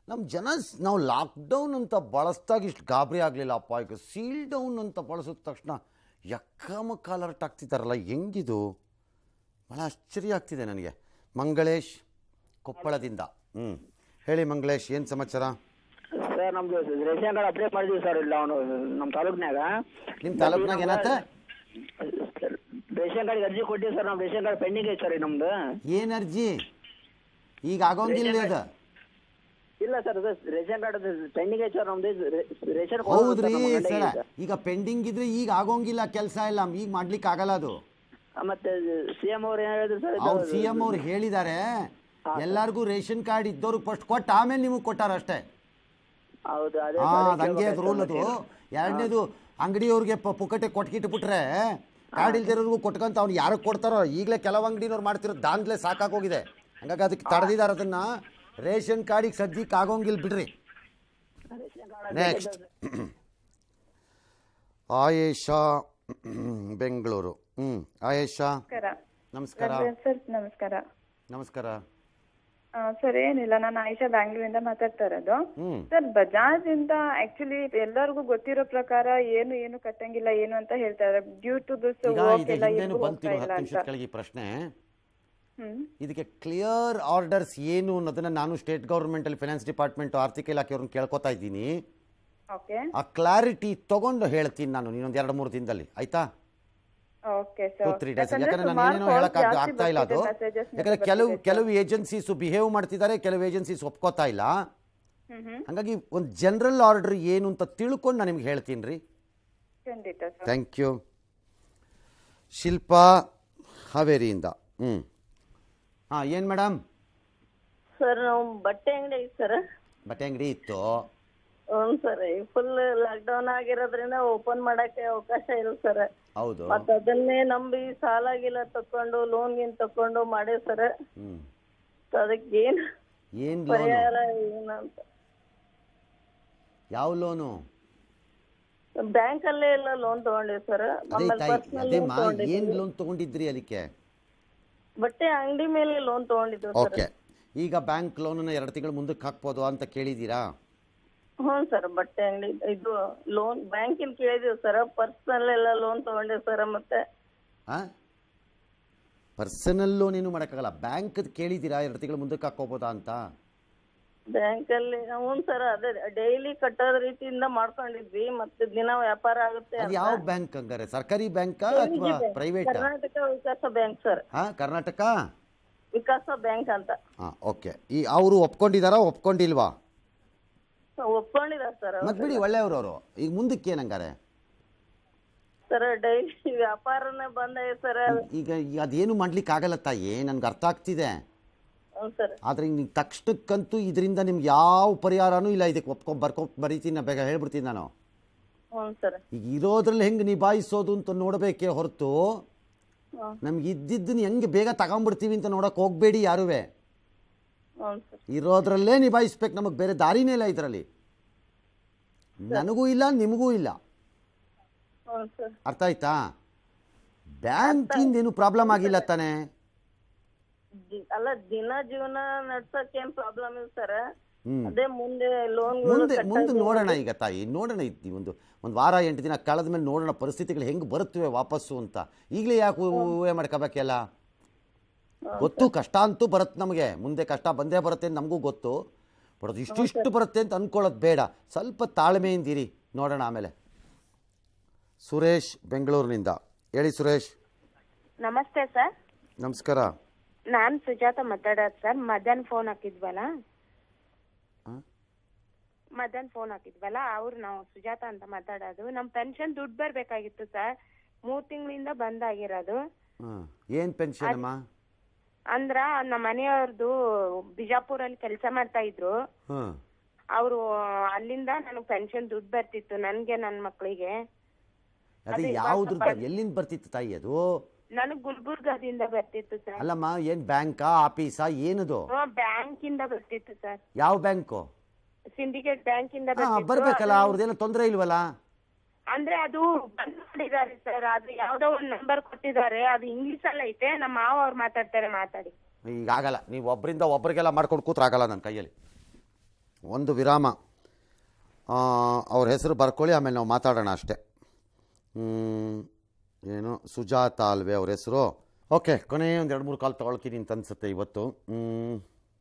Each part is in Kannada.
ನಮ್ಮ ಜನ ಸ್- ನಾವು ಲಾಕ್ಡೌನ್ ಅಂತ ಬಳಸ್ದಾಗ ಇಷ್ಟು ಗಾಬರಿ ಆಗಲಿಲ್ಲ ಅಪ್ಪ ಈಗ ಸೀಲ್ ಡೌನ್ ಅಂತ ಬಳಸಿದ ತಕ್ಷಣ ಯಕ್ಕಮಕ್ಕ ಅಲರ್ಟ್ ಆಗ್ತಿದ್ದಾರಲ್ಲ ಹೆಂಗಿದು ಭಾಳ ಆಶ್ಚರ್ಯ ಆಗ್ತಿದೆ ನನಗೆ ಮಂಗಳೇಶ್ ಕೊಪ್ಪಳದಿಂದ ಹ್ಞೂ ಹೇಳಿ ಮಂಗಳೇಶ್ ಏನು ಸಮಾಚಾರ ಸರ್ ನಮ್ದು ರೇಷನ್ ಕಾರ್ಡ್ ಅಪ್ಲೈ ಮಾಡಿದ್ವಿ ಸರ್ ಇಲ್ಲ ಅವನು ನಮ್ಮ ತಾಲೂಕ್ನಾಗ ನಿಮ್ಮ ತಾಲೂಕ್ನಾಗ ಏನಾತ ರೇಷನ್ ಕಾರ್ಡ್ ಅರ್ಜಿ ಕೊಟ್ಟಿವಿ ಸರ್ ನಮ್ಮ ರೇಷನ್ ಕಾರ್ಡ್ ಪೆಂಡಿಂಗ್ ಐತೆ ಸರ್ ಈಗ ನಮ್ದು ಏನು ಅರ್ಜಿ ಈಗ ಆಗೋಂಗಿಲ್ಲ ಅದು ಇಲ್ಲ ಸರ್ ಅದು ರೇಷನ್ ಕಾರ್ಡ್ ಪೆಂಡಿಂಗ್ ಐತೆ ಸರ್ ನಮ್ದು ರೇ- ರೇಷನ್ ಹೌದ್ರಿ ಸರ ಈಗ ಪೆಂಡಿಂಗ್ ಇದ್ರೆ ಈಗ ಆಗೋಂಗಿಲ್ಲ ಕೆಲಸ ಇಲ್ಲ ಈಗ ಮಾಡ್ಲಿಕ್ಕೆ ಆಗಲ್ಲ ಅದು ಮತ್ತೆ ಸಿ ಎಂ ಅವ್ರು ಏನ್ ಹೇಳಿದ್ರು ಸರ್ ಅವ್ರು ಸಿ ಎಂ ಅವ್ರು ಹೇಳಿದ್ದಾರೆ ಎಲ್ಲರಿಗೂ ರೇಷನ್ ಕಾರ್ಡ್ ಇದ್ದವ್ರಿಗೆ ಫಸ್ಟ್ ಕೊಟ್ಟು ಆಮೇಲೆ ನಿಮಗೆ ಕೊಟ್ಟಾರ ಅಷ್ಟೇ ಹೌದು ಅದೇ ಹಾ ಸರ್ ಅದು ಹಂಗೆ ಅದು ರೂಲ್ ಅದು ಎರಡನೇದು ಅಂಗಡಿಯವ್ರಿಗೆ ಪ ಪುಕ್ಕಟೆ ಕೊಟ್ಕಿಟ್ಬಿಟ್ರೆ ಕಾರ್ಡ್ ಇಲ್ದಿರೋರ್ಗೂ ಕೊಟ್ಕೊಂತ ಅವ್ನು ಯಾರಿಗೆ ಕೊಡ್ತಾರೋ ಈಗಲೇ ಕೆಲವು ಅಂಗಡಿನವ್ರು ಮಾಡ್ತಿರೋದು ದಾಂದ್ಲೆ ಸಾಕಾಗೋಗಿದೆ ಹಂಗಾಗಿ ಅದಕ್ಕೆ ತಡೆದಿದ್ದಾರೆ ಅದನ್ನ ರೇಷನ್ ಕಾರ್ಡಿಗೆ ಸದ್ಯಕ್ಕೆ ಆಗೋಂಗಿಲ್ಲ ಬಿಡ್ರಿ ನೆಕ್ಸ್ಟ್ ಆಯೇಷಾ ಬೆಂಗಳೂರು ಹ್ಞೂ ಆಯೇಷಾ ನಮಸ್ಕಾರ ನಮಸ್ಕಾರ ಸರ್ ನಮಸ್ಕಾರ ನಮಸ್ಕಾರ ಆ, ಸರ್ ಏನಿಲ್ಲ ನಾನು ಆಯಿಷಾ ಬ್ಯಾಂಗ್ಳೂರಿಂದ ಮಾತಾಡ್ತಾ ಇರೋದು ಹ್ಞೂ ಸರ್ ಬಜಾಜ್ ಇಂದ ಆಕ್ಚುಲಿ ಎಲ್ಲರಿಗೂ ಗೊತ್ತಿರೋ ಪ್ರಕಾರ ಏನು ಏನು ಕಟ್ಟಂಗಿಲ್ಲ ಏನು ಅಂತ ಹೇಳ್ತಾರೆ ಡ್ಯೂ ಟು ದಿಸ್ ಈಗ ವರ್ಕ್ ಇದು ಎಲ್ಲ ಹಿಂದೇನು ಎಲ್ಲೂ ಹೋಗ್ತಾ ಬಂತಿರೋ ಇಲ್ಲ ಹತ್ತು ಅಂತ ನಿಮಿಷದ ಕೆಳಗೆ ಈ ಪ್ರಶ್ನೆ ಹ್ಮ್ ಇದಕ್ಕೆ ಕ್ಲಿಯರ್ ಆರ್ಡರ್ಸ್ ಏನು ಅನ್ನೋದನ್ನ ನಾನು ಸ್ಟೇಟ್ ಗೌರ್ಮೆಂಟಲ್ಲಿ ಫೈನಾನ್ಸ್ ಡಿಪಾರ್ಟ್ಮೆಂಟ್ ಆರ್ಥಿಕ ಇಲಾಖೆಯವ್ರನ್ನ ಕೇಳ್ಕೊತಾ ಇದ್ದೀನಿ ಓಕೆ ಆ ಕ್ಲಾರಿಟಿ ತಗೊಂಡು ಹೇಳ್ತೀನಿ ನಾನು ಇನ್ನೊಂದು ಎರಡು ಮೂರು ದಿನದಲ್ಲಿ ಆಯ್ತಾ okay two sir three days ಯಾಕಂದ್ರೆ ನಾನು ಏನೇನೋ ಹೇಳಕ್ ಆಗ್ತಾ ಇಲ್ಲ ಅದು ಯಾಕಂದ್ರೆ ಕೆಲವು ಕೆಲವು ಏಜೆನ್ಸೀಸು ಬಿಹೇವ್ ಮಾಡ್ತಿದ್ದಾರೆ ಕೆಲವು ಏಜೆನ್ಸೀಸ್ ಒಪ್ಕೋತಾ ಇಲ್ಲ ಹ್ಮ್ ಹ್ಮ್ ಹಾಗಾಗಿ ಒಂದು ಜನರಲ್ ಆರ್ಡರ್ ಏನು ಅಂತ ತಿಳ್ಕೊಂಡು ನಾನು ನಿಮ್ಗೆ ಹೇಳ್ತೀನಿ ರೀ ಖಂಡಿತ ಸರ್ ಥ್ಯಾಂಕ್ ಯು ಶಿಲ್ಪಾ ಹಾವೇರಿಯಿಂದ ಹ್ಞೂ ಹಾಂ ಏನು ಮೇಡಮ್ ಸರ್ ನಾವು ಬಟ್ಟೆ ಅಂಗಡಿ ಐತಿ ಸರ್ ಬಟ್ಟೆ ಅಂಗಡಿ ಇತ್ತು ಹ್ಞೂ ಸರ್ ಫುಲ್ ಲಾಕ್ಡೌನ್ ಆಗಿರೋದ್ರಿಂದ ಓಪನ್ ಮಾಡಕ್ಕೆ ಅವಕಾಶ ಇಲ್ಲ ಸರ್ ಹೌದು ಮತ್ತ ಅದನ್ನೇ ನಂಬಿ ಸಾಲ ಗೀಲ ತಕೊಂಡು ಲೋನ್ ಗೀನ್ ತಕೊಂಡು ಮಾಡೇವ್ ಸರ್ ಹ್ಞೂ ಅದಕ್ಕೆ ಏನ್ ಏನು ಲೋನು ಪರಿಹಾರ ಏನಂತ ಯಾವ ಲೋನು ಬ್ಯಾಂಕ್ ಅಲ್ಲೇ ಎಲ್ಲ ಲೋನ್ ತಗೊಂಡಿವಿ ಸರ್ ಅದೇ ಆಮೇಲೆ ತಾಯಿ ಪರ್ಸನಲ್ ಅದೇ ಲೋನ್ ಮಾ ತಗೊಂಡಿದ್ವಿ ಏನು ಲೋನ್ ತೊಗೊಂಡಿದ್ರಿ ಅದಕ್ಕೆ ಬಟ್ಟೆ ಅಂಗಡಿ ಮೇಲೆ ಲೋನ್ ತಗೊಂಡಿದ್ವಿ ಸರ್ ಓಕೆ ಈಗ ಬ್ಯಾಂಕ್ ಲೋನನ್ನ ಎರಡು ತಿಂಗಳು ಮುಂದಕ್ಕೆ ಹಾಕ್ಬೋದು ಅಂತ ಕೇಳಿದ್ದೀರಾ ಹ್ಞೂ ಸರ್ ಬಟ್ಟೆ ಅಂಗಡಿ ಇದು ಲೋನ್ ಬ್ಯಾಂಕಿನ ಕೇಳಿದೀವಿ ಸರ್ ಪರ್ಸನಲ್ ಎಲ್ಲ ಲೋನ್ ತಗೊಂಡಿವಿ ಸರ್ ಮತ್ತೆ ಹಾಂ ಪರ್ಸನಲ್ ಲೋನ್ ಏನು ಮಾಡೋಕ್ಕಾಗಲ್ಲ ಬ್ಯಾಂಕದ್ ಕೇಳಿದ್ದೀರಾ ಎರಡು ತಿಂಗಳು ಮುಂದಕ್ಕೆ ಹಾಕ್ಕೋಬೋದಾ ಅಂತ ಬ್ಯಾಂಕ್ ಅಲ್ಲಿ ಹ್ಞೂ ಸರ್ ಅದೇ ಡೈಲಿ ಕಟ್ಟೋದ್ ರೀತಿಯಿಂದ ಮಾಡ್ಕೊಂಡಿದ್ವಿ ಮತ್ತೆ ದಿನ ವ್ಯಾಪಾರ ಆಗುತ್ತೆ ಅದು ಅಂತ. ಯಾವ ಬ್ಯಾಂಕ್ ಹಂಗಾರೆ ಸರ್ಕಾರಿ ಬ್ಯಾಂಕಾ ಅಥವಾ ಪ್ರೈವೇಟಾ ಕರ್ನಾಟಕ ವಿಕಾಸ ಬ್ಯಾಂಕ್ ಸರ್ ಹಾಂ ಕರ್ನಾಟಕ ವಿಕಾಸ ಬ್ಯಾಂಕ್ ಅಂತ ಹಾಂ ಓಕೆ ಈ ಅವರು ಒಪ್ಕೊಂಡಿದ್ದಾರಾ ಒಪ್ಕೊಂಡಿಲ್ವಾ ಒಪ್ಕೊಂಡಿದ್ದಾರೆ ಸರ್ ಮತ್ತೆ ಬಿಡಿ ಒಳ್ಳೆಯವರು ಅವರು ಈಗ ಮುಂದಕ್ಕೆ ಏನಂಗಾರೆ ಸರ್ ಡೈಲಿ ವ್ಯಾಪಾರನೇ ಬಂದ ಸರ್ ಈಗ ಈಗ ಅದೇನು ಮಾಡ್ಲಿಕ್ಕೆ ಆಗಲ್ಲ ತಾಯಿ ನನ್ಗೆ ಅರ್ಥ ಆಗ್ತಿದೆ ಹ್ಞೂ ಸರ್ ಆದರೆ ಈಗ ನೀವು ತಕ್ಷಣಕ್ಕಂತೂ ಇದರಿಂದ ನಿಮ್ಗೆ ಯಾವ ಪರಿಹಾರನೂ ಇಲ್ಲ ಇದಕ್ಕೆ ಒಪ್ಕೊಂಡು ಬರ್ಕೊ ಬರೀತೀನಿ ನಾ ಬೇಗ ಹೇಳ್ಬಿಡ್ತೀನಿ ನಾನು ಹ್ಞೂ ಸರ್ ಈಗ ಇರೋದ್ರಲ್ಲಿ ಹೆಂಗೆ ನಿಭಾಯಿಸೋದು ಅಂತ ನೋಡಬೇಕೇ ಹೊರತು ಹ್ಞೂ ನಮ್ಗೆ ಇದ್ದಿದ್ದನ್ನ ಹೆಂಗೆ ಬೇಗ ತಗೊಂಬಿಡ್ತೀವಿ ಅಂತ ನೋಡೋಕೆ ಹೋಗಬೇಡಿ ಯಾರುವೆ ಹ್ಞೂ ಸರ್ ಇರೋದ್ರಲ್ಲೇ ನಿಭಾಯಿಸ್ಬೇಕು ನಮಗೆ ಬೇರೆ ದಾರಿನೇ ಇಲ್ಲ ಇದರಲ್ಲಿ ನನಗೂ ಇಲ್ಲ ನಿಮಗೂ ಇಲ್ಲ ಹ್ಞೂ ಸರ್ ಅರ್ಥ ಆಯ್ತಾ ಬ್ಯಾಂಕಿಂದ ಏನು ಪ್ರಾಬ್ಲಮ್ ಆಗಿಲ್ಲ ತಾನೇ ದಿ- ಅಲ್ಲ ದಿನ ಜೀವನ ನಡ್ಸಕ್ ಏನ್ ಪ್ರಾಬ್ಲಮ್ ಇಲ್ಲ ಸರ್ ಹ್ಮ್. ಅದೇ ಮುಂದೆ ಲೋನ್ ಮುಂದೆ ಮುಂದೆ ನೋಡೋಣ ಈಗ ತಾಯಿ ನೋಡೋಣ ಇದ್ದಿ ಒಂದು ಒಂದು ವಾರ ಎಂಟು ದಿನ ಕಳೆದ ಮೇಲೆ ನೋಡೋಣ ಪರಿಸ್ಥಿತಿಗಳು ಹೆಂಗೆ ಬರುತ್ತವೆ ವಾಪಸ್ಸು ಅಂತ ಈಗಲೇ ಯಾಕೆ ಊಹೆ ಮಾಡ್ಕೋಬೇಕೆಲ್ಲ ಗೊತ್ತು ಕಷ್ಟ ಅಂತೂ ಬರುತ್ತೆ ನಮಗೆ ಮುಂದೆ ಕಷ್ಟ ಬಂದೇ ಬರುತ್ತೆ ಅಂತ ನಮಗೂ ಗೊತ್ತು ಬಟ್ ಅದು ಇಷ್ಟಿಷ್ಟು ಬರುತ್ತೆ ಅಂತ ಅಂದ್ಕೊಳ್ಳೋದು ಬೇಡ ಸ್ವಲ್ಪ ತಾಳ್ಮೆಯಿಂದಿರಿ ನೋಡೋಣ ಆಮೇಲೆ ಸುರೇಶ್ ಬೆಂಗಳೂರಿನಿಂದ ಹೇಳಿ ಸುರೇಶ್ ನಮಸ್ತೆ ಸರ್ ನಮಸ್ಕಾರ ನಾನ್ ಸುಜಾತ ಮಾತಾಡೋದು ಸರ್ ಮಧ್ಯಾಹ್ನ ಫೋನ್ ಹಾಕಿದ್ವಲ್ಲ ಆ? ಮಧ್ಯಾಹ್ನ ಫೋನ್ ಹಾಕಿದ್ವಲ್ಲ ಅವ್ರು ನಾವು ಸುಜಾತ ಅಂತ ಮಾತಾಡೋದು ನಮ್ ಪೆನ್ಷನ್ ದುಡ್ಡು ಬರ್ಬೇಕಾಗಿತ್ತು ಸರ್ ಮೂರ್ ತಿಂಗಳಿಂದ ಬಂದ್ ಆಗಿರೋದು ಹಾಂ ಏನು ಪೆನ್ಷನ್ ಅಮ್ಮ ಅಂದ್ರ ನಮ್ಮ ಮನೆಯವ್ರದ್ದು ಬಿಜಾಪುರಲ್ಲಿ ಕೆಲಸ ಮಾಡ್ತಾ ಇದ್ರು ಹಾಂ ಅವರು ಅಲ್ಲಿಂದ ನನಗ್ ಪೆನ್ಷನ್ ದುಡ್ಡು ಬರ್ತಿತ್ತು ನನ್ಗೆ ನನ್ ಮಕ್ಳಿಗೆ ಅದೇ ಅದೇ ಯಾವ್ದ್ರ ವಾಟ್ಸಪ್ ಎಲ್ಲಿಂದ ಬರ್ತಿತ್ತು ತಾಯಿ ಅದು ನನಗ್ ಗುಲ್ಬರ್ಗದಿಂದ ಬರ್ತಿತ್ತು ಸರ್ ಅಲ್ಲಮ್ಮ ಏನು ಬ್ಯಾಂಕಾ ಆಫೀಸಾ ಏನದು ಬ್ಯಾಂಕ್ ಇಂದ ಬರ್ತಿತ್ತು ಸರ್ ಯಾವ ಬ್ಯಾಂಕು ಸಿಂಡಿಕೇಟ್ ಬ್ಯಾಂಕ್ ಇಂದ ಹಾಂ ಬರ್ತಿತ್ತು ಬರ್ಬೇಕಲ್ಲ ಅವ್ರದ್ದೇನೋ ತೊಂದರೆ ಇಲ್ವಲ್ಲ ಅಂದ್ರೆ ಅದು ಬಂದ್ ಮಾಡಿದ್ದಾರೆ ಸರ್ ಅದು ಯಾವ್ದೋ ಒಂದ್ ನಂಬರ್ ಕೊಟ್ಟಿದ್ದಾರೆ ಅದು ಇಂಗ್ಲಿಷ್ ಅಲ್ಲಿ ಐತೆ ನಮ್ಮ ಮಾವ ಅವ್ರು ಮಾತಾಡ್ತಾರೆ ಮಾತಾಡಿ ಈಗ ಆಗಲ್ಲ ನೀವು ಒಬ್ಬರಿಂದ ಒಬ್ಬರಿಗೆಲ್ಲ ಮಾಡ್ಕೊಂಡು ಕೂತ್ರಾಗಲ್ಲ ನನ್ನ ಕೈಯಲ್ಲಿ ಒಂದು ವಿರಾಮ ಆ, ಅವ್ರ ಹೆಸರು ಬರ್ಕೊಳ್ಳಿ ಆಮೇಲೆ ನಾವು ಮಾತಾಡೋಣ ಅಷ್ಟೇ ಹ್ಮ್, ಏನು ಸುಜಾತ ಅಲ್ವೇ ಅವ್ರ ಹೆಸರು ಓಕೆ ಕೊನೆಯ ಒಂದು ಎರಡು ಮೂರು ಕಾಲ್ ತೊಗೊಳ್ತೀನಿ ಅಂತ ಅನ್ಸುತ್ತೆ ಇವತ್ತು ಹ್ಮ್.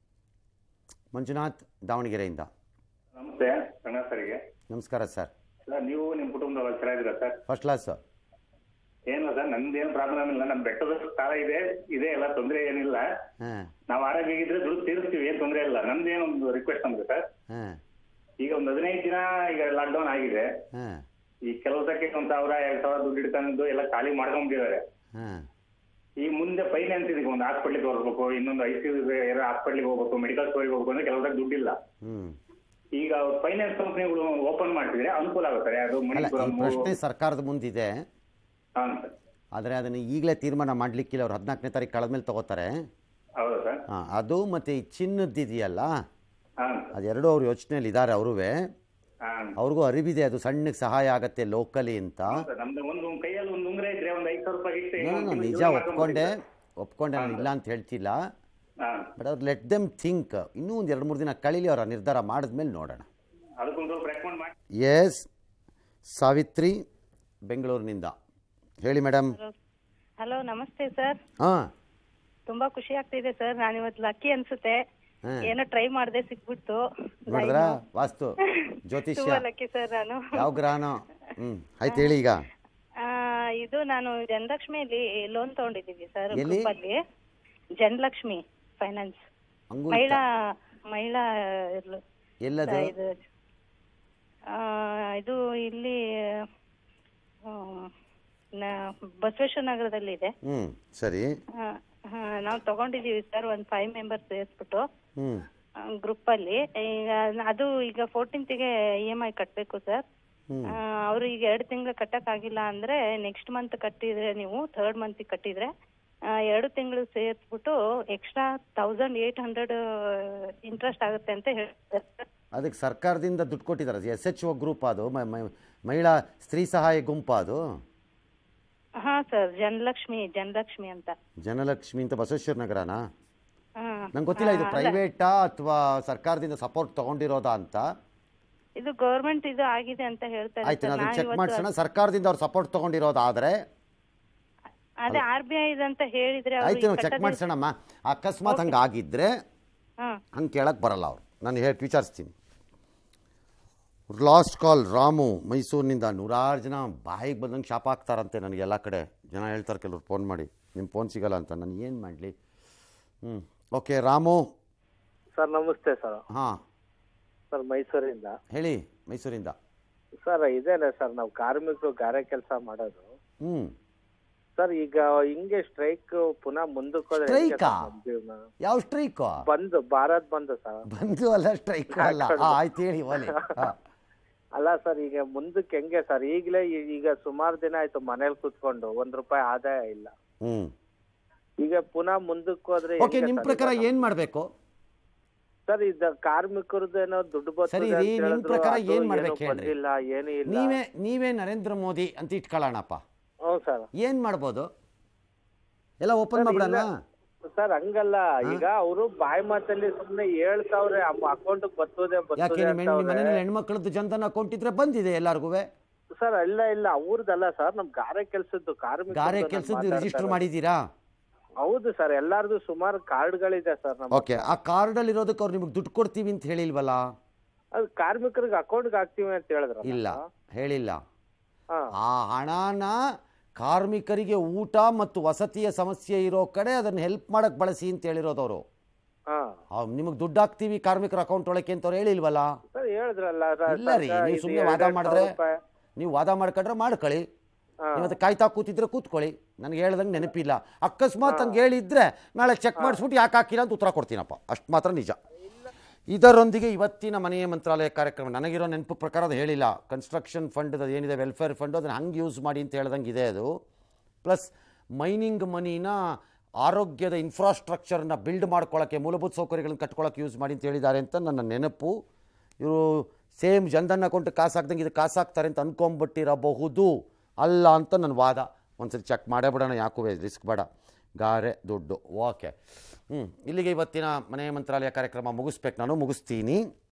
ಮಂಜುನಾಥ್ ದಾವಣಗೆರೆಯಿಂದ ನಮಸ್ತೆ ಕನ್ನಡ ಸರಿಗೆ ನಮಸ್ಕಾರ ಸರ್ ಸರ್ ನೀವು ನಿಮ್ಮ ಕುಟುಂಬದವ್ರು ಚೆನ್ನಾಗಿದ್ದೀರಾ ಸರ್ ಫಸ್ಟ್ ಕ್ಲಾಸ್ ಏನಿಲ್ಲ ಸರ್ ನಂದೇನು ಪ್ರಾಬ್ಲಮ್ ಇಲ್ಲ ನಮ್ಮ ಬೆಟ್ಟದ ಸ್ಥಳ ಇದೆ ಇದೆ ಎಲ್ಲ ತೊಂದರೆ ಏನಿಲ್ಲ ಹಾಂ ನಾವು ಆರೋಗ್ಯಗಿದ್ರೆ ದುಡ್ಡು ತೀರಿಸ್ತೀವಿ ಏನ್ ತೊಂದರೆ ಇಲ್ಲ ನಮ್ದೇನೊಂದು ರಿಕ್ವೆಸ್ಟ್ ಅಂದ್ರೆ ಸರ್ ಹಾಂ ಈಗ ಒಂದು ಹದಿನೈದು ದಿನ ಈಗ ಲಾಕ್ಡೌನ್ ಆಗಿದೆ ಹಾಂ ಈ ಕೆಲಸಕ್ಕೆ ಒಂದ್ ಸಾವಿರ ಎರಡ್ ಸಾವಿರ ದುಡ್ಡು ಇಟ್ಕೊಂಡು ಎಲ್ಲ ಖಾಲಿ ಮಾಡ್ಕೊಂಡ್ಬಿಟ್ಟಿದ್ದಾರೆ ಹಾಂ ಈ ಮುಂದೆ ಫೈನಾನ್ಸ್ ಇದೆ ಒಂದು ಹಾಸ್ಪಿಟ್ಲಿಗೆ ತೋರಿಸ್ಬೇಕು ಇನ್ನೊಂದು ಐ ಸಿ ಯು ಹಾಸ್ಪಿಟ್ಲಿಗೆ ಹೋಗ್ಬೇಕು ಮೆಡಿಕಲ್ ಸ್ಟೋರಿಗೆ ಹೋಗ್ಬೇಕು ಅಂದ್ರೆ ಕೆಲಸದಾಗ ದುಡ್ಡಿಲ್ಲ ಹ್ಞೂ ಈಗ ಫೈನಾನ್ಸ್ ಕಂಪ್ನಿಗಳು ಓಪನ್ ಮಾಡ್ತಿದ್ರೆ ಅನುಕೂಲ ಆಗುತ್ತೆ ಅದು ಅಲ್ಲ ಮಣಿಪುರಂ ಈ ಪ್ರಶ್ನೆ ಸರ್ಕಾರದ ಮುಂದಿದೆ ಹಾಂ ಸರ್ ಆದರೆ ಅದನ್ನು ಈಗಲೇ ತೀರ್ಮಾನ ಮಾಡಲಿಕ್ಕಿಲ್ಲ ಅವ್ರು ಹದಿನಾಲ್ಕನೇ ತಾರೀಕು ಕಳೆದ್ಮೇಲೆ ತಗೋತಾರೆ ಹೌದಾ ಸರ್ ಹಾಂ ಅದು ಮತ್ತು ಈ ಚಿನ್ನದ್ದಿದೆಯಲ್ಲ ಹಾಂ ಅದೆರಡೂ ಅವ್ರ ಯೋಚನೆಯಲ್ಲಿ ಇದ್ದಾರೆ ಅವರೂ ಹಾಂ ಅವ್ರಿಗೂ ಅರಿವಿದೆ ಅದು ಸಣ್ಣಗೆ ಸಹಾಯ ಆಗತ್ತೆ ಲೋಕಲಿ ಅಂತ ಸರ್, ನಮ್ದು ಒಂದು ಕೈಯಲ್ಲಿ ಒಂದು ಉಂಗ್ರ ಇದ್ರೆ ಒಂದು ಐದು ಸಾವಿರ ರೂಪಾಯಿ ಇಟ್ಟು ನಾನು ಒಂದು ನಿಜ ಜೀವನ ಒಪ್ಕೊಂಡೆ ಮಾಡ್ಕೊಂಡ್ಬಿಡ್ತೀವಿ ಒಪ್ಕೊಂಡೆ ನಾನು ಇಲ್ಲ ಅಂತ ಹೇಳ್ತಿಲ್ಲ ಹಾ ಬಟ್ ಅವ್ರು ಲೆಟ್ ದೆಮ್ ಥಿಂಕ್ ಇನ್ನೂ ಒಂದು ಎರಡು ಮೂರು ದಿನ ಕಳೀಲಿ ಅವರ ನಿರ್ಧಾರ ಮಾಡಿದ್ಮೇಲೆ ನೋಡೋಣ ಅದಕ್ಕೊಂದು ಸ್ವಲ್ಪ ರೆಕಮೆಂಡ್ ಮಾಡಿ ಎಸ್ ಸಾವಿತ್ರಿ ಬೆಂಗಳೂರಿನಿಂದ ಹೇಳಿ ಮೇಡಮ್ ಹಲೋ ನಮಸ್ತೆ ಸರ್ ಹಾಂ ತುಂಬಾ ಖುಷಿ ಆಗ್ತಿದೆ ಸರ್ ನಾನು ಇವತ್ತು ಲಕ್ಕಿ ಅನ್ಸುತ್ತೆ ಹ್ಮ್. ಏನೋ ಟ್ರೈ ಮಾಡ್ದೆ ಸಿಕ್ಬಿಡ್ತು ನೋಡಿದ್ರಾ ವಾಸ್ತು ಜ್ಯೋತಿಷ್ಯ ತುಂಬಾ ಲಕ್ಕಿ ಸರ್ ನಾನು ಯಾವ ಗ್ರಹನೋ ಹ್ಞೂ ಆಯ್ತು ಹೇಳಿ ಈಗ ಆ, ಇದು ನಾನು ಜನಲಕ್ಷ್ಮಿಯಲ್ಲಿ ಲೋನ್ ತಗೊಂಡಿದ್ದೀವಿ ಸರ್ ಎಲ್ಲಿ? ಗ್ರೂಪಲ್ಲಿ ಜನಲಕ್ಷ್ಮಿ ಫೈನಾನ್ಸ್ ಅಂಗುಲ್ ಮಹಿಳಾ ಮಹಿಳಾ ಇರ್ಲು- ಎಲ್ಲದು ಇದು ಆ, ಇದು ಇಲ್ಲಿ ಆ, ನ- ಬಸವೇಶ್ವರ ನಗರದಲ್ಲಿ ಇದೆ ಹ್ಞೂ ಸರಿ ನಾವು ತಗೊಂಡಿದೀವಿ ಸರ್ ಒಂದ್ ಫೈವ್ ಮೆಂಬರ್ಸ್ ಸೇರಿಸ್ಬಿಟ್ಟು ಹ್ಞೂ ಗ್ರೂಪ್ ಅಲ್ಲಿ ಈಗ ಅದು ಈಗ ಫೋರ್ಟೀನ್ತ್ಗೆ ಇ ಎಮ್ ಐ ಕಟ್ಟಬೇಕು ಸರ್ ಅವರು ಈಗ ಎರಡು ತಿಂಗಳು ಕಟ್ಟಕ್ ಆಗಿಲ್ಲ ಅಂದ್ರೆ ನೆಕ್ಸ್ಟ್ ಮಂತ್ ಕಟ್ಟಿದ್ರೆ ನೀವು ಥರ್ಡ್ ಮಂತ್ ಕಟ್ಟಿದ್ರೆ ಆ, ಎರಡು ತಿಂಗಳು ಸೇರಿಸ್ಬಿಟ್ಟು extra thousand eight hundred interest ಆಗುತ್ತೆ ಅಂತ ಹೇಳ್ತಾರೆ ಸರ್ ಅದಕ್ಕೆ ಸರ್ಕಾರದಿಂದ ದುಡ್ಡು ಕೊಟ್ಟಿದ್ದಾರೆ ಎಸ್ ಎಚ್ ಒ ಗ್ರೂಪ್ ಅದು ಮ- ಮ- ಮಹಿಳಾ ಸ್ತ್ರೀ ಸಹಾಯ ಗುಂಪು ಅದು ಹಾ ಸರ್ ಜನಲಕ್ಷ್ಮಿ ಜನಲಕ್ಷ್ಮಿ ಅಂತ ಜನಲಕ್ಷ್ಮಿ ಅಂತ ಬಸವೇಶ್ವರ ನಗರನಾ ಹಾ ನಂಗೆ ಗೊತ್ತಿಲ್ಲ ಇದು ಪ್ರೈವೇಟಾ ಅಥವಾ ಸರ್ಕಾರದಿಂದ ಸಪೋರ್ಟ್ ತಗೊಂಡಿರೋದಾ ಅಂತ ಇದು ಗೌರ್ಮೆಂಟ್ ಇದು ಆಗಿದೆ ಅಂತ ಹೇಳ್ತಾರೆ ಆಯ್ತು ಸರ್ ನಾನು ನಾನ್ ಚೆಕ್ ಇವತ್ತು ಮಾಡ್ಸೋಣ ಸರ್ಕಾರದಿಂದ ಅವ್ರು ಸಪೋರ್ಟ್ ತಗೊಂಡಿರೋದಾದ್ರೆ ಅದೇ ಆರ್ ಬಿ ಐ ಅಂತ ಹೇಳಿದ್ರೆ ಅವ್ರು ಆಯ್ತು ಈಗ ನಾವು ಚೆಕ್ ಕಟ್ಟೋದೇ- ಮಾಡ್ಸೋಣಮ್ಮ ಅಕಸ್ಮಾತ್ ಹಂಗೆ ಆಗಿದ್ರೆ ಹಾ ಹಂಗೆ ಕೇಳಕ್ಕೆ ಬರಲ್ಲ ಅವ್ರು ನಾನು ಹೇಳಿ ವಿಚಾರಿಸ್ತೀನಿ ಲಾಸ್ಟ್ ಕಾಲ್ ರಾಮು ಮೈಸೂರಿನಿಂದ ನೂರಾರು ಜನ ಬಾಯಿಗೆ ಬಂದಂಗೆ ಶಾಪ ಹಾಕ್ತಾರಂತೆ ನನಗೆ ಎಲ್ಲ ಕಡೆ ಜನ ಹೇಳ್ತಾರೆ ಕೆಲವ್ರು ಫೋನ್ ಮಾಡಿ ನಿಮ್ಮ ಫೋನ್ ಸಿಗಲ್ಲ ಅಂತ ನಾನು ಏನು ಮಾಡಲಿ ಹ್ಞೂ ಓಕೆ ರಾಮು ಸರ್ ನಮಸ್ತೆ ಸರ್ ಹಾಂ ಸರ್ ಮೈಸೂರಿಂದ ಹೇಳಿ ಮೈಸೂರಿಂದ ಸರ್ ಇದೇನೆ ಸರ್ ನಾವು ಕಾರ್ಮಿಕರು ಗಾರೆ ಕೆಲಸ ಮಾಡೋದು ಹ್ಞೂ ಸರ್ ಈಗ ಹಿಂಗೆ ಸ್ಟ್ರೈಕ್ ಪುನಃ ಮುಂದಕ್ಕೆ ಹೋದ್ರೆ ಹೆಂಗೆ ಸ್ಟ್ರೈಕಾ? ಸರ್ ನಮ್ ಜೀವ್ನ? ಯಾವ ಸ್ಟ್ರೈಕು ಬಂದು ಭಾರತ್ ಬಂದು ಸರ್ ಬಂದು ಅಲ್ಲ ಸ್ಟ್ರೈಕು ಅಲ್ಲ ಹಾಂ ಆಯ್ತು ಹೇಳಿ ಒಲೆ ಹಾಂ ಅಲ್ಲ ಸರ್ ಈಗ ಮುಂದಕ್ಕೆ ಹೆಂಗೆ ಸರ್ ಈಗಲೇ ಈಗ ಸುಮಾರು ದಿನ ಆಯ್ತು ಮನೇಲಿ ಕುತ್ಕೊಂಡು ಒಂದ್ ರೂಪಾಯಿ ಆದಾಯ ಇಲ್ಲ ಹ್ಞೂ ಈಗ ಪುನಃ ಮುಂದಕ್ಕೆ ಹೋದ್ರೆ ಓಕೆ ಹೆಂಗೆ ನಿಮ್ಮ ಸರ್ ಪ್ರಕಾರ ಈಗ? ಏನು ಮಾಡಬೇಕು ಸರ್ ಇದು ಕಾರ್ಮಿಕರದ್ದೇನೋ ದುಡ್ಡು ಸರಿ ಬರ್ತದೆ ರೀ, ಅಂತ ನಿಮ್ ಹೇಳಿದ್ರು, ಪ್ರಕಾರ ಅದು ಏನ್ ಏನೂ ಮಾಡ್ಬೇಕು ಹೇಳ್ರಿ? ಬಂದಿಲ್ಲ ಏನೂ ಇಲ್ಲ ನೀವೇ ನೀವೇ ನರೇಂದ್ರ ಮೋದಿ ಅಂತ ಇಟ್ಕೊಳ್ಳೋಣಪ್ಪ ಹ್ಞೂ ಸರ್ ಏನು ಮಾಡ್ಬೋದು ಎಲ್ಲ ಓಪನ್ ಮಾಡ್ಬಿಡೋಣ ಸರ್ ಹಂಗಲ್ಲ ಈಗ ಅವರು ಬಾಯಿ ಮಾತಲ್ಲಿ ಸುಮ್ನೆ ಹೇಳ್ತಾವ್ರೆ ಅಕೌಂಟ್ ಬರ್ತದೆ ಯಾಕೆ ಬರ್ತದೆ ನಿಮ್ಮ ಹೆಣ್ಣು ಅಂತವ್ರೆ ಮನೇಲಿ ಹೆಣ್ಮಕ್ಳದ್ದು ಜನ್ಧನ್ ಅಕೌಂಟ್ ಇದ್ರೆ ಬಂದಿದೆ ಎಲ್ಲಾರ್ಗೂ ಸರ್ ಇಲ್ಲ ಇಲ್ಲ ಅವ್ರದ್ದಲ್ಲ ಸರ್ ನಮ್ ಗಾರೆ ಕೆಲ್ಸದ್ದು ಕಾರ್ಮಿಕ ಗಾರೆ ಕೆಲಸದ್ದು ರಿಜಿಸ್ಟರ್ ಮಾಡಿದ್ದೀರಾ ಹೌದು ಸರ್ ಎಲ್ಲಾರ್ದು ಸುಮಾರು ಕಾರ್ಡ್ಗಳಿದೆ ಸರ್ ನಮ್ಮ ಓಕೆ ಆ ಕಾರ್ಡಲ್ಲಿ ಇರೋದಕ್ಕೆ ಅವ್ರು ನಿಮಗೆ ದುಡ್ಡು ಕೊಡ್ತೀವಿ ಅಂತ ಹೇಳಿಲ್ವಲ್ಲ ಅದು ಕಾರ್ಮಿಕರಿಗೆ ಅಕೌಂಟ್ಗೆ ಹಾಕ್ತೀವಿ ಅಂತ ಹೇಳಿದ್ರ ಇಲ್ಲ ಹೇಳಿಲ್ಲ ಹಾ ಆ ಹಣನ ಕಾರ್ಮಿಕರಿಗೆ ಊಟ ಮತ್ತು ವಸತಿಯ ಸಮಸ್ಯೆ ಇರೋ ಕಡೆ ಅದನ್ನು ಹೆಲ್ಪ್ ಮಾಡಕ್ಕೆ ಬಳಸಿ ಅಂತ ಹೇಳಿರೋದವರು ಹಾ ನಿಮಗೆ ದುಡ್ಡು ಹಾಕ್ತೀವಿ ಕಾರ್ಮಿಕರ ಅಕೌಂಟ್ ಒಳಕ್ಕೆ ಅಂತ ಅವ್ರು ಹೇಳಿಲ್ವಲ್ಲ ಸರ್ ಹೇಳಿದ್ರಲ್ಲ ಸರ್ ಇಲ್ಲ ರೀ ಸರ್ಕಾರ ನೀವು ಇದು ಸುಮ್ಮನೆ ಎರಡ್ ವಾದ ಎರಡ್ ಮಾಡಿದ್ರೆ ಸಾವಿರ ರೂಪಾಯಿ. ನೀವು ವಾದ ಮಾಡ್ಕೊಂಡ್ರೆ ಮಾಡ್ಕೊಳ್ಳಿ ಹಾ. ನೀವು ಅದು ಕಾಯ್ತಾ ಕೂತಿದ್ರೆ ಕೂತ್ಕೊಳ್ಳಿ ನನಗೆ ಹೇಳ್ದಂಗೆ ನೆನಪಿಲ್ಲ ಅಕಸ್ಮಾತ್ ಹಂಗೆ ಹೇಳಿದ್ರೆ ನಾಳೆ ಚೆಕ್ ಮಾಡಿಸ್ಬಿಟ್ಟು ಯಾಕೆ ಹಾಕಿಲ್ಲ ಅಂತ ಉತ್ತರ ಕೊಡ್ತೀನಪ್ಪ ಅಷ್ಟು ಮಾತ್ರ ನಿಜ ಇದರೊಂದಿಗೆ ಇವತ್ತಿನ ಮನೆಯ ಮಂತ್ರಾಲಯ ಕಾರ್ಯಕ್ರಮ ನನಗಿರೋ ನೆನಪು ಪ್ರಕಾರ ಅದು ಹೇಳಿಲ್ಲ ಕನ್ಸ್ಟ್ರಕ್ಷನ್ ಫಂಡ್ ಅದು ಏನಿದೆ ವೆಲ್ಫೇರ್ ಫಂಡ್ ಅದನ್ನು ಹಂಗೆ ಯೂಸ್ ಮಾಡಿ ಅಂತ ಹೇಳ್ದಂಗೆ ಇದೆ ಅದು ಪ್ಲಸ್ ಮೈನಿಂಗ್ ಮನಿನ ಆರೋಗ್ಯದ ಇನ್ಫ್ರಾಸ್ಟ್ರಕ್ಚರ್ನ ಬಿಲ್ಡ್ ಮಾಡ್ಕೊಳ್ಳೋಕ್ಕೆ ಮೂಲಭೂತ ಸೌಕರ್ಯಗಳನ್ನು ಕಟ್ಕೊಳ್ಳೋಕೆ ಯೂಸ್ ಮಾಡಿ ಅಂತ ಹೇಳಿದ್ದಾರೆ ಅಂತ ನನ್ನ ನೆನಪು ಇವರು ಸೇಮ್ ಜನ್ಧನ್ ಅಕೌಂಟ್ ಕಾಸು ಹಾಕ್ದಂಗೆ ಇದು ಕಾಸು ಹಾಕ್ತಾರೆ ಅಂತ ಅನ್ಕೊಂಬಿಟ್ಟಿರಬಹುದು ಅಲ್ಲ ಅಂತ ನನ್ನ ವಾದ ಒಂದ್ಸರಿ ಚೆಕ್ ಮಾಡೇ ಬಿಡೋಣ ಯಾಕೂ ರಿಸ್ಕ್ ಬೇಡ ಗಾರೆ ದುಡ್ಡು ಓಕೆ ಹ್ಞೂ ಇಲ್ಲಿಗೆ ಇವತ್ತಿನ ಮನೆಯ ಮಂತ್ರಾಲಯ ಕಾರ್ಯಕ್ರಮ ಮುಗಿಸ್ಬೇಕು ನಾನು ಮುಗಿಸ್ತೀನಿ